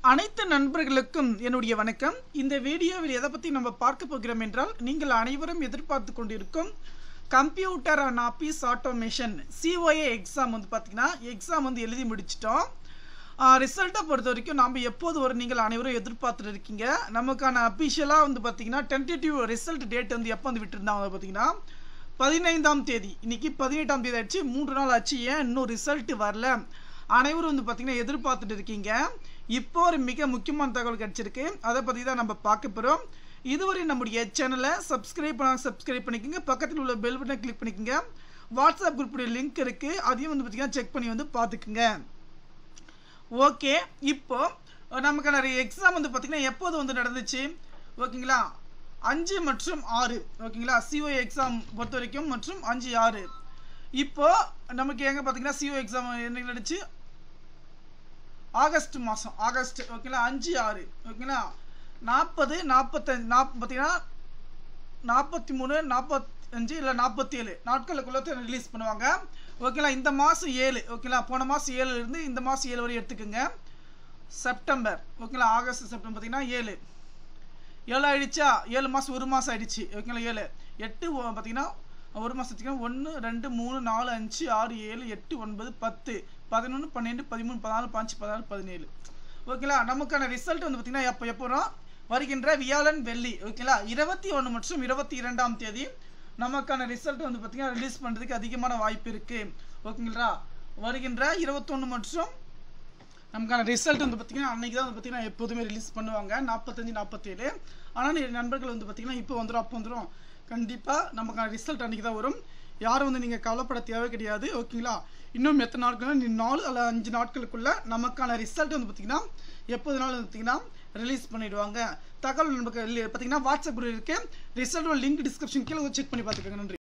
அனைத்து நண்பர்களுக்கும் என்னுடைய வணக்கம் இந்த வீடியோவில் எதை பற்றி நம்ம பார்க்க போகிறோம் என்றால் நீங்கள் அனைவரும் எதிர்பார்த்து கொண்டிருக்கும் computer and office automation COA exam வந்து பார்த்தீங்கன்னா எக்ஸாம் வந்து எழுதி முடிச்சிட்டோம் ரிசல்ட்டை பொறுத்த வரைக்கும் நாம் எப்போது வரும் நீங்கள் அனைவரும் எதிர்பார்த்துட்டு இருக்கீங்க நமக்கான அஃபிஷியலாக வந்து பார்த்தீங்கன்னா டென்டேட்டிவ் ரிசல்ட் டேட் வந்து எப்போ வந்து விட்டுருந்தாங்க பார்த்தீங்கன்னா பதினைந்தாம் தேதி இன்னைக்கு பதினெட்டாம் தேதி ஆச்சு மூன்று நாள் ஆச்சு ஏன் இன்னும் ரிசல்ட் வரல அனைவரும் வந்து பார்த்தீங்கன்னா எதிர்பார்த்துட்டு இருக்கீங்க இப்போ ஒரு மிக முக்கியமான தகவல் கிடைச்சிருக்கு அதை பற்றி தான் நம்ம பார்க்க போகிறோம் இதுவரை நம்முடைய சேனலை சப்ஸ்கிரைப் பண்ண சப்ஸ்கிரைப் பண்ணிக்கோங்க பக்கத்தில் உள்ள பெல் பட்டனை கிளிக் பண்ணிக்கோங்க வாட்ஸ்அப் குரூப்புடைய லிங்க் இருக்குது அதையும் வந்து பார்த்தீங்கன்னா செக் பண்ணி வந்து பார்த்துக்குங்க ஓகே இப்போ நமக்கான எக்ஸாம் வந்து பார்த்தீங்கன்னா எப்போது வந்து நடந்துச்சு ஓகேங்களா அஞ்சு மற்றும் ஆறு ஓகேங்களா சிஓ எக்ஸாம் பொறுத்த வரைக்கும் மற்றும் அஞ்சு ஆறு இப்போ நமக்கு எங்கே பார்த்தீங்கன்னா சிஓ எக்ஸாம் என்ன நடந்துச்சு ஆகஸ்ட் மாதம் ஆகஸ்ட் ஓகேங்களா அஞ்சு ஆறு ஓகேங்களா நாற்பது நாற்பத்தஞ்சு நாப் பார்த்தீங்கன்னா நாற்பத்தி மூணு நாற்பத்தஞ்சு இல்லை நாற்பத்தி ஏழு நாட்களுக்குள்ள ரிலீஸ் பண்ணுவாங்க ஓகேங்களா இந்த மாதம் ஏழு ஓகேங்களா போன மாதம் ஏழுலேருந்து இந்த மாதம் ஏழு வரை எடுத்துக்கோங்க செப்டம்பர் ஓகேங்களா ஆகஸ்ட் செப்டம்பர் பார்த்தீங்கன்னா ஏழு ஏழு ஆயிடுச்சா ஏழு மாதம் ஒரு மாதம் ஆயிடுச்சு ஓகேங்களா ஏழு எட்டு ஒ- பார்த்தீங்கன்னா ஒரு மாதத்துக்கு ஒன்று ரெண்டு மூணு நாலு அஞ்சு ஆறு ஏழு எட்டு ஒன்பது பத்து பதினொன்று பன்னெண்டு பதிமூணு பதினாலு பாஞ்சு பதினாறு பதினேழு ஓகேங்களா நமக்கான ரிசல்ட் வந்து பார்த்தீங்கன்னா எப்போ எப்போ வரும்? வருகின்ற வியாழன் வெள்ளி ஓகேங்களா இருபத்தி ஒன்று மற்றும் இருபத்தி இரண்டாம் தேதி நமக்கான ரிசல்ட் வந்து பார்த்தீங்கன்னா ரிலீஸ் பண்ணுறதுக்கு அதிகமான வாய்ப்பு இருக்குது ஓகேங்களா வருகின்ற இருபத்தொன்று மற்றும் நமக்கான ரிசல்ட் வந்து பார்த்தீங்கன்னா அன்னைக்கு தான் வந்து பார்த்தீங்கன்னா எப்போதுமே ரிலீஸ் பண்ணுவாங்க நாற்பத்தஞ்சு நாற்பத்தேழு ஆனால் நிறைய நண்பர்கள் வந்து பார்த்தீங்கன்னா இப்போ வந்துடும் அப்போ வந்துடும் கண்டிப்பாக நமக்கான ரிசல்ட் அன்னைக்கு தான் வரும் யாரும் வந்து நீங்கள் கவலைப்பட தேவை கிடையாது ஓகேங்களா இன்னும் எத்தனை நாட்கள் நாலு அல்ல அஞ்சு நாட்களுக்குள்ள நமக்கான ரிசல்ட் வந்து பார்த்தீங்கன்னா எப்போது நாள் வந்து பார்த்தீங்கன்னா ரிலீஸ் பண்ணிடுவாங்க தகவல் நமக்கு பார்த்தீங்கன்னா வாட்ஸ்அப் குரூப் இருக்கு ரிசல்ட்டோட லிங்க் டிஸ்கிரிப்ஷன் கீழே செக் பண்ணி பார்த்துக்கோங்க நன்றி